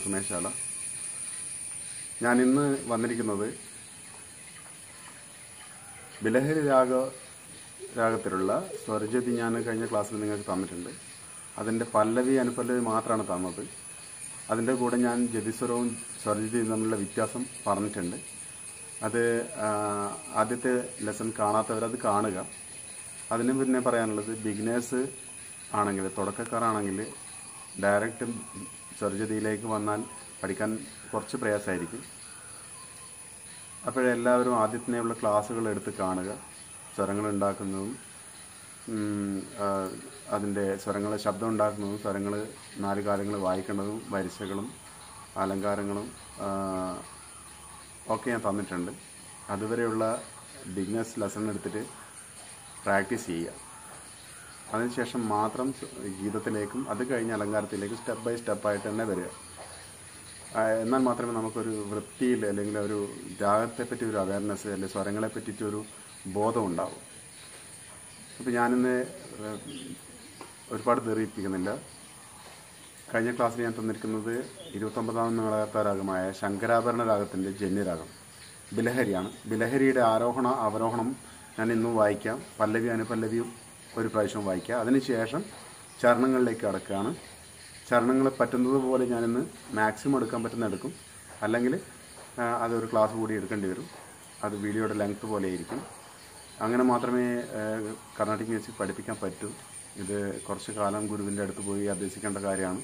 സുമേശാല ഞാൻ ഇന്ന് വന്നിരിക്കുന്നത് ബിലഹരി രാഗ രാഗത്തിലുള്ള സ്വരജതി ഞാൻ കഴിഞ്ഞ ക്ലാസ്സിൽ നിങ്ങൾക്ക് തന്നിട്ടുണ്ട് അതിൻ്റെ പല്ലവി അനുപല്ലവി മാത്രമാണ് തന്നത് അതിൻ്റെ കൂടെ ഞാൻ ജതിസ്വരവും സ്വരജതിയും തമ്മിലുള്ള വ്യത്യാസം പറഞ്ഞിട്ടുണ്ട് അത് ആ, ആദ്യത്തെ ലെസൺ കാണാത്തവരത് കാണുക അതിന് പിന്നെ പറയാനുള്ളത് ബിഗിനേഴ്സ് ആണെങ്കിൽ തുടക്കക്കാരാണെങ്കിൽ ഡയറക്റ്റ് സർജറിയിലേക്ക് വന്നാൽ പഠിക്കാൻ കുറച്ച് പ്രയാസമായിരിക്കും അപ്പോഴെല്ലാവരും ആദ്യത്തിനെയുള്ള ക്ലാസ്സുകൾ എടുത്ത് കാണുക സ്വരങ്ങൾ ഉണ്ടാക്കുന്നതും ഉം, ആ, അതിൻ്റെ സ്വരങ്ങൾ ശബ്ദം ഉണ്ടാക്കുന്നതും സ്വരങ്ങൾ നാല് കാലങ്ങൾ വായിക്കേണ്ടതും വരിസകളും അലങ്കാരങ്ങളും ആ, ഒക്കെ ഞാൻ തന്നിട്ടുണ്ട് അതുവരെയുള്ള ബിഗ്നസ് ലെസൺ എടുത്തിട്ട് പ്രാക്ടീസ് ചെയ്യുക അതിനുശേഷം മാത്രം സ- ഗീതത്തിലേക്കും അത് കഴിഞ്ഞ് അലങ്കാരത്തിലേക്കും സ്റ്റെപ്പ് ബൈ സ്റ്റെപ്പായിട്ട് തന്നെ വരിക ആ, എന്നാൽ മാത്രമേ നമുക്കൊരു വൃത്തിയിൽ അല്ലെങ്കിൽ ഒരു രാഗത്തെ പറ്റി ഒരു അവയർനെസ് അല്ലെങ്കിൽ സ്വരങ്ങളെ പറ്റിയിട്ടൊരു ബോധം ഉണ്ടാവും അപ്പോൾ ഞാനിന്ന് ഏഹ്, ഒരുപാട് തെറിയിപ്പിക്കുന്നില്ല കഴിഞ്ഞ ക്ലാസ്സിൽ ഞാൻ തന്നിരിക്കുന്നത് ഇരുപത്തൊമ്പതാം മേളകർത്ത രാഗമായ ശങ്കരാഭരണ രാഗത്തിൻ്റെ ജന്യരാഗം ബിലഹരിയാണ് ബിലഹരിയുടെ ആരോഹണ അവരോഹണം ഞാൻ ഇന്നും വായിക്കാം പല്ലവി അനുപല്ലവിയും ഒരു പ്രാവശ്യം വായിക്കാം അതിനുശേഷം ചരണങ്ങളിലേക്ക് കടക്കുകയാണ് ചരണങ്ങൾ പറ്റുന്നത് പോലെ ഞാനിന്ന് മാക്സിമം എടുക്കാൻ പറ്റുന്ന എടുക്കും അല്ലെങ്കിൽ ആ, അതൊരു ക്ലാസ് കൂടി എടുക്കേണ്ടി വരും അത് വീഡിയോയുടെ ലെങ്ത് പോലെ ആയിരിക്കും അങ്ങനെ മാത്രമേ ഏഹ്, കർണാട്ടിക് മ്യൂസിക് പഠിപ്പിക്കാൻ പറ്റൂ ഇത് കുറച്ച് കാലം ഗുരുവിൻ്റെ അടുത്ത് പോയി അഭ്യസിക്കേണ്ട കാര്യമാണ്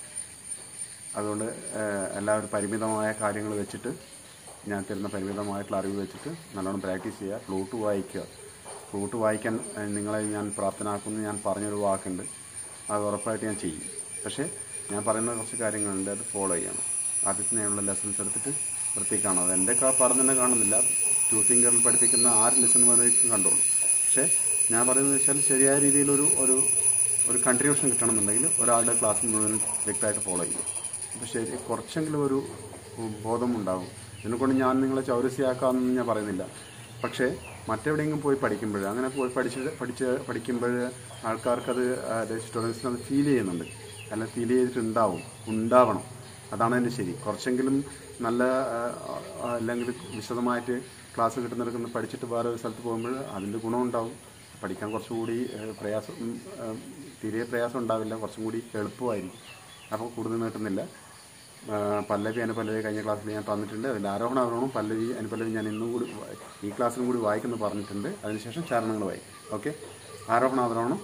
അതുകൊണ്ട് ഏഹ്, എല്ലാവരും പരിമിതമായ കാര്യങ്ങൾ വെച്ചിട്ട് ഞാൻ തരുന്ന പരിമിതമായിട്ടുള്ള അറിവ് വെച്ചിട്ട് നല്ലോണം പ്രാക്ടീസ് ചെയ്യുക ഫ്ലൂട്ട് വായിക്കുക ഫ്ലൂട്ട് വായിക്കാൻ ഏഹ്, നിങ്ങളെ ഞാൻ പ്രാപ്തനാക്കുമെന്ന് ഞാൻ പറഞ്ഞൊരു വാക്കുണ്ട് അത് ഉറപ്പായിട്ട് ഞാൻ ചെയ്യും പക്ഷേ ഞാൻ പറയുന്ന കുറച്ച് കാര്യങ്ങളുണ്ട് അത് ഫോളോ ചെയ്യണം ആദ്യത്തിനുള്ള ലെസൺസ് എടുത്തിട്ട് വൃത്തിക്ക് കാണും അത് എൻ്റെ പറഞ്ഞു തന്നെ കാണുന്നില്ല ടു ഫിംഗറിൽ പഠിപ്പിക്കുന്ന ആറ് ലെസൺ വരേക്കും കണ്ടോളൂ പക്ഷേ ഞാൻ പറയുന്നത് വെച്ചാൽ ശരിയായ രീതിയിലൊരു ഒരു ഒരു കൺട്രിബ്യൂഷൻ കിട്ടണമെന്നുണ്ടെങ്കിൽ ഒരാളുടെ ക്ലാസ് മുഴുവൻ വ്യക്തമായിട്ട് ഫോളോ ചെയ്യും അപ്പോൾ ശരി കുറച്ചെങ്കിലും ഒരു ബോധം ഉണ്ടാകും ഇതിനെക്കൊണ്ട് ഞാൻ നിങ്ങളെ ചൗരസ്യാക്കാമെന്ന് ഞാൻ പറയുന്നില്ല പക്ഷേ മറ്റെവിടെയെങ്കിലും പോയി പഠിക്കുമ്പോൾ അങ്ങനെ പോയി പഠിച്ച് പഠിച്ച് പഠിക്കുമ്പോൾ ആൾക്കാർക്കത് സ്റ്റുഡൻസിന് അത് ഫീൽ ചെയ്യുന്നുണ്ട് അല്ല ഫീൽ ചെയ്തിട്ടുണ്ടാവും ഉണ്ടാവണം അതാണ് എൻ്റെ ശരി കുറച്ചെങ്കിലും നല്ല ആ, ആ, അല്ലെങ്കിൽ വിശദമായിട്ട് ക്ലാസ് കിട്ടുന്നിടക്കുന്ന പഠിച്ചിട്ട് വേറെ ഒരു സ്ഥലത്ത് പോകുമ്പോൾ അതിൻ്റെ ഗുണമുണ്ടാവും പഠിക്കാൻ കുറച്ചുകൂടി ഏ, പ്രയാസം ഉം, ആ, തീരെ പ്രയാസം ഉണ്ടാവില്ല കുറച്ചും കൂടി എളുപ്പമായിരിക്കും അപ്പോൾ കൂടുതൽ നീട്ടുന്നില്ല ആ, പല്ലവി അനുപല്ലവി കഴിഞ്ഞ ക്ലാസ്സിൽ ഞാൻ തന്നിട്ടുണ്ട് അതിൽ ആരോഹണ അവരോഹണം പല്ലവി അനുപല്ലവി ഞാൻ ഇന്നും കൂടി വാ- ഈ ക്ലാസ്സിലും കൂടി വായിക്കുന്നു പറഞ്ഞിട്ടുണ്ട് അതിനുശേഷം ചരണങ്ങൾ വായിക്കും ഓക്കെ ആരോഹണ അവരോഹണം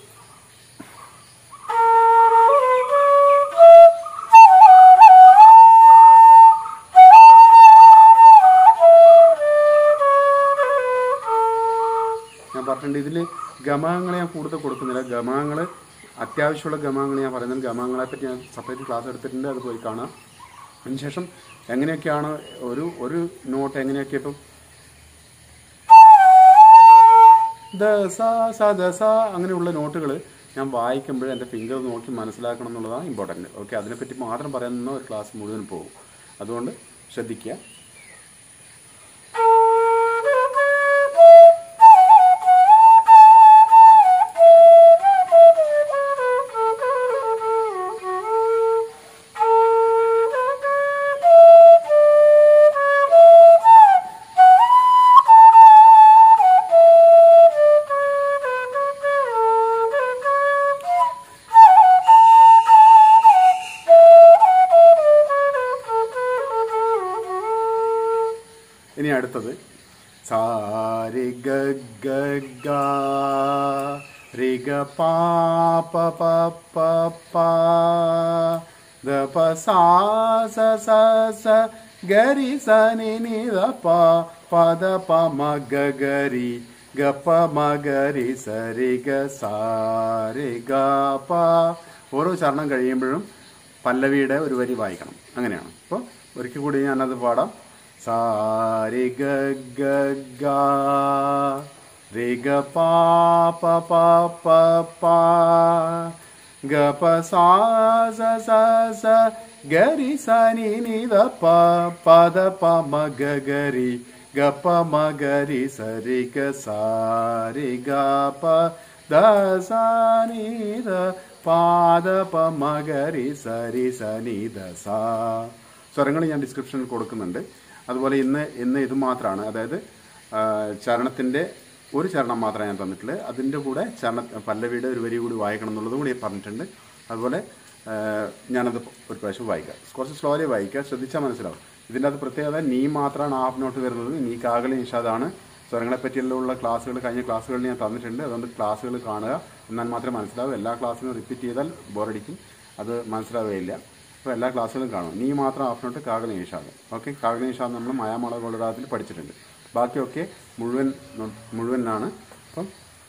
ഞാൻ പറഞ്ഞിട്ടുണ്ട് ഇതിൽ ഗമാങ്ങളെ ഞാൻ കൂടുതൽ കൊടുക്കുന്നില്ല ഗമാങ്ങൾ അത്യാവശ്യമുള്ള ഗമാങ്ങൾ ഞാൻ പറയുന്നത് ഗമാങ്ങളെ പറ്റി ഞാൻ സെപ്പറേറ്റ് ക്ലാസ് എടുത്തിട്ടുണ്ട് അത് പോയി കാണാം അതിനുശേഷം എങ്ങനെയൊക്കെയാണ് ഒരു ഒരു നോട്ട് എങ്ങനെയൊക്കെ ഇപ്പം ദ സ സ ദ സ അങ്ങനെയുള്ള നോട്ടുകൾ ഞാൻ വായിക്കുമ്പോൾ എൻ്റെ ഫിംഗർ നോക്കി മനസ്സിലാക്കണം എന്നുള്ളതാണ് ഇമ്പോർട്ടൻറ്റ് ഓക്കെ അതിനെപ്പറ്റി മാത്രം പറയുന്ന ഒരു ക്ലാസ് മുഴുവൻ പോകും അതുകൊണ്ട് ശ്രദ്ധിക്കുക ഇനി അടുത്തത് സാരി ഗ ഗ ഗ രി ഗ പാ പ പ പ പ ദ പ സാ സ സ സ ഗരി സ നി നി ദ പ പ ദ പ മ ഗ ഗരി ഗ പ മ ഗരി സ രി ഗ സാ രി ഗ പ ഓരോ ചരണം കഴിയുമ്പോഴും പല്ലവിയുടെ ഒരു വരി വായിക്കണം അങ്ങനെയാണ് അപ്പോൾ ഒരിക്കൽ കൂടി ഞാനത് പാടാം സാരി ഗ ഗ ഗ രി ഗ പാ പ പ പ പ ഗ പ സാ സ സ സ ഗരി സ നി നി ദ പ പ ദ പ മ ഗ ഗരി ഗ പ മ ഗരി സ രി ഗ സാ രി ഗ പ ദ സ നീ ദ പാദ പ മകരി സരി സ നീ ദ സ സ്വരങ്ങൾ ഞാൻ ഡിസ്ക്രിപ്ഷനിൽ കൊടുക്കുന്നുണ്ട് അതുപോലെ ഇന്ന് ഇന്ന് ഇത് മാത്രമാണ് അതായത് ആ, ചരണത്തിൻ്റെ ഒരു ചരണം മാത്രമേ ഞാൻ തന്നിട്ടുള്ളൂ അതിൻ്റെ കൂടെ ചരണ പല്ലവിയുടെ ഒരു വരി കൂടി വായിക്കണം എന്നുള്ളതും കൂടി പറഞ്ഞിട്ടുണ്ട് അതുപോലെ ആ, ഞാനത് ഒരു പ്രാവശ്യം വായിക്കാം കുറച്ച് സ്ലോലി വായിക്കുക ശ്രദ്ധിച്ചാൽ മനസ്സിലാവും ഇതിൻ്റെ അത് പ്രത്യേകത നീ മാത്രമാണ് ഹാഫ് നോട്ട് വരുന്നത് നീ കാകലി നിഷാദാണ് സ്വരങ്ങളെ പറ്റിയുള്ള ക്ലാസ്സുകൾ കഴിഞ്ഞ ക്ലാസ്സുകളിൽ ഞാൻ തന്നിട്ടുണ്ട് അതുകൊണ്ട് ക്ലാസ്സുകൾ കാണുക എന്നാൽ മാത്രമേ മനസ്സിലാവൂ എല്ലാ ക്ലാസ്സിലും റിപ്പീറ്റ് ചെയ്താൽ ബോറടിക്കും അത് മനസ്സിലാവുകയില്ല അപ്പോൾ എല്ലാ ക്ലാസ്സുകളും കാണും നീ മാത്രം ഹാഫ് നോട്ട് കാകലി നിഷാദം ഓക്കെ കാകലി നിഷാദം നമ്മൾ മായാമള കൊളരാതിൽ പഠിച്ചിട്ടുണ്ട് ബാക്കിയൊക്കെ മുഴുവൻ നോ- മുഴുവനാണ് അപ്പം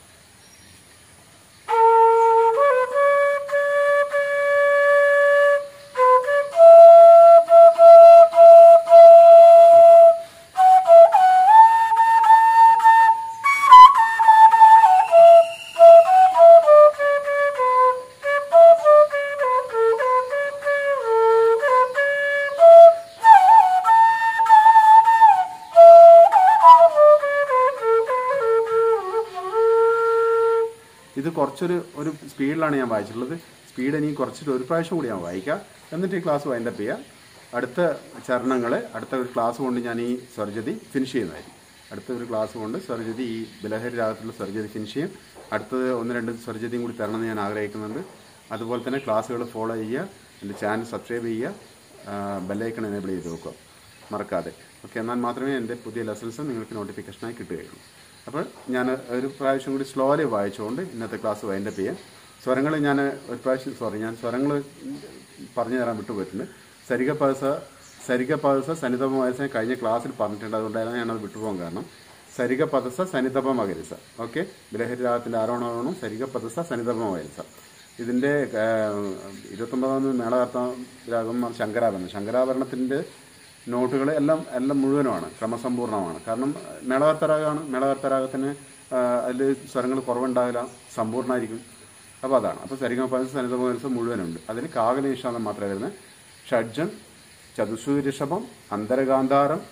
ഇത് കുറച്ചൊരു ഒരു സ്പീഡിലാണ് ഞാൻ വായിച്ചിട്ടുള്ളത് സ്പീഡ് ഇനി കുറച്ചിട്ട് ഒരു പ്രാവശ്യം കൂടി ഞാൻ വായിക്കാം എന്നിട്ട് ഈ ക്ലാസ് വൈൻഡപ്പ് ചെയ്യാം അടുത്ത ചരണങ്ങൾ അടുത്ത ഒരു ക്ലാസ് കൊണ്ട് ഞാൻ ഈ സർജറി ഫിനിഷ് ചെയ്യുന്നതായിരിക്കും അടുത്ത ഒരു ക്ലാസ് കൊണ്ട് സർജറി ഈ ബലഹരി രാഗത്തിലുള്ള സർജറി ഫിനിഷ് ചെയ്യും അടുത്തത് ഒന്ന് രണ്ട് സർജറിയും കൂടി തരണമെന്ന് ഞാൻ ആഗ്രഹിക്കുന്നുണ്ട് അതുപോലെ തന്നെ ക്ലാസ്സുകൾ ഫോളോ ചെയ്യുക എൻ്റെ ചാനൽ സബ്സ്ക്രൈബ് ചെയ്യുക ബെല്ലൈക്കൺ എനേബിൾ ചെയ്ത് വെക്കുക മറക്കാതെ ഓക്കെ എന്നാൽ മാത്രമേ എൻ്റെ പുതിയ ലെസൺസ് നിങ്ങൾക്ക് നോട്ടിഫിക്കേഷനായി കിട്ടുകയുള്ളൂ അപ്പോൾ ഞാൻ ഒരു പ്രാവശ്യം കൂടി സ്ലോലി വായിച്ചുകൊണ്ട് ഇന്നത്തെ ക്ലാസ് വൈൻഡപ്പ് ചെയ്യാം സ്വരങ്ങൾ ഞാൻ ഒരു പ്രാവശ്യം സോറി ഞാൻ സ്വരങ്ങൾ പറഞ്ഞു തരാൻ വിട്ടുപോയിട്ടുണ്ട് സരിക പദസ സരിക പദസ സനിതപ വയസ്സ കഴിഞ്ഞ ക്ലാസ്സിൽ പറഞ്ഞിട്ടുണ്ട് അതുകൊണ്ടാണ് ഞാനത് വിട്ടുപോകാൻ കാരണം സരിക പദസ സനിതപ മകരിസ ഓക്കെ ബിലഹരി രാഗത്തിൻ്റെ ആരോഹണമാണ് സരിക പദസ സനിതപ മകരിസ ഇതിൻ്റെ ഇരുപത്തൊമ്പതാമത് മേളകർത്ത രാഗം ശങ്കരാഭരണം ശങ്കരാഭരണത്തിൻ്റെ നോട്ടുകൾ എല്ലാം എല്ലാം മുഴുവനുമാണ് ക്രമസമ്പൂർണ്ണമാണ് കാരണം മേളകർത്തരാഗമാണ് മേളകർത്തരാഗത്തിന് അതിൽ സ്വരങ്ങൾ കുറവുണ്ടാകില്ല സമ്പൂർണ്ണമായിരിക്കും അപ്പോൾ അതാണ് അപ്പോൾ സരിഗമ സനിതമോത്സവം മുഴുവനുണ്ട് അതിൽ കാകലേശാന്തം മാത്രമേ വരുന്നത് ഷഡ്ജം ചതുശ്രുതി ഋഷഭം അന്തരകാന്താരം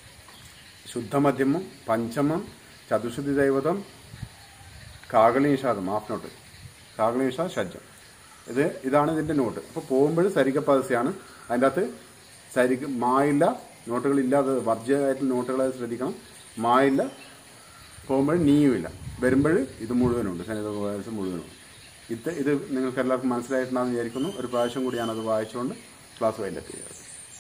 ശുദ്ധമധ്യമം പഞ്ചമം ചതുശ്രുതി ദൈവതം കാകളീഷാദം ഹാഫ് നോട്ട് കാകളീഷ ഷഡ്ജം ഇത് ഇതാണ് ഇതിൻ്റെ നോട്ട് അപ്പോൾ പോകുമ്പോൾ സരിക പദസ്യാണ് അതിൻ്റെ അകത്ത് സരിക മായില്ല നോട്ടുകളില്ലാതെ വർജ്യമായിട്ടുള്ള നോട്ടുകളെ ശ്രദ്ധിക്കണം മായില്ല പോകുമ്പോൾ നീയുമില്ല വരുമ്പോൾ ഇത് മുഴുവനുണ്ട് സനിത വയസ്സ് മുഴുവനുണ്ട് ഇത് ഇത് നിങ്ങൾക്ക് എല്ലാവർക്കും മനസ്സിലായിട്ടുണ്ടാകുന്ന വിചാരിക്കുന്നു ഒരു പ്രാവശ്യം കൂടി ഞാനത് വായിച്ചുകൊണ്ട് ക്ലാസ് വൈൻഡപ്പ് ചെയ്യാറ്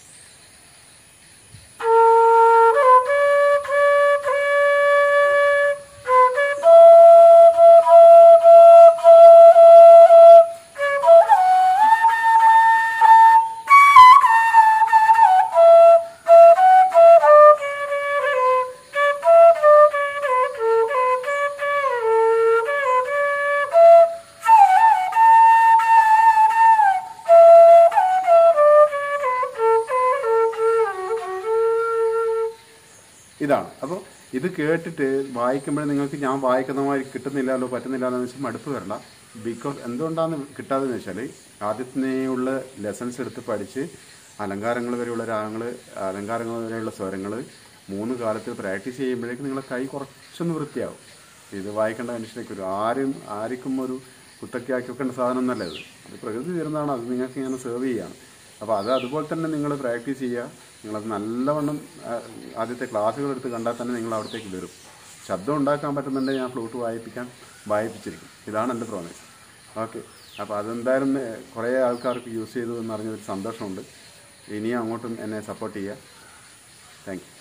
ഇതാണ് അപ്പോൾ ഇത് കേട്ടിട്ട് വായിക്കുമ്പോൾ നിങ്ങൾക്ക് ഞാൻ വായിക്കുന്ന മാതിരി കിട്ടുന്നില്ലല്ലോ പറ്റുന്നില്ല എന്ന് വെച്ചാൽ മടുപ്പ് വരണ്ട ബിക്കോസ് എന്തുകൊണ്ടാണ് കിട്ടാതെന്ന് വെച്ചാൽ ആദ്യത്തിനെയുള്ള ലെസൺസ് എടുത്ത് പഠിച്ച് അലങ്കാരങ്ങൾ വരെയുള്ള രാഗങ്ങൾ അലങ്കാരങ്ങൾ വരെയുള്ള സ്വരങ്ങൾ മൂന്ന് കാലത്ത് പ്രാക്ടീസ് ചെയ്യുമ്പോഴേക്കും നിങ്ങളെ കൈ കുറച്ചൊന്ന് വൃത്തിയാവും ഇത് വായിക്കേണ്ട മനുഷ്യരേക്ക് ഒരു ആരും ആർക്കും ഒരു കുത്തക്കയാക്കി വെക്കേണ്ട സാധനം ഒന്നല്ല ഇത് അത് പ്രകൃതി തരുന്നതാണ് അത് നിങ്ങൾക്ക് ഞാൻ സെർവ് ചെയ്യാണ് അപ്പോൾ അത് അതുപോലെ തന്നെ നിങ്ങൾ പ്രാക്ടീസ് ചെയ്യുക നിങ്ങളത് നല്ലവണ്ണം ആ, ആദ്യത്തെ ക്ലാസ്സുകൾ എടുത്ത് കണ്ടാൽ തന്നെ നിങ്ങൾ അവിടത്തേക്ക് വരും ശബ്ദം ഉണ്ടാക്കാൻ പറ്റുന്നുണ്ടെങ്കിൽ ഞാൻ ഫ്ലൂട്ട് വായിപ്പിക്കാൻ വായിപ്പിച്ചിരിക്കും ഇതാണ് എൻ്റെ പ്രോമിസ് ഓക്കെ അപ്പോൾ അതെന്തായാലും ഏ, കുറേ ആൾക്കാർക്ക് യൂസ് ചെയ്തു എന്ന് അറിഞ്ഞൊരു സന്തോഷമുണ്ട് ഇനിയും അങ്ങോട്ടും എന്നെ സപ്പോർട്ട് ചെയ്യുക താങ്ക് യു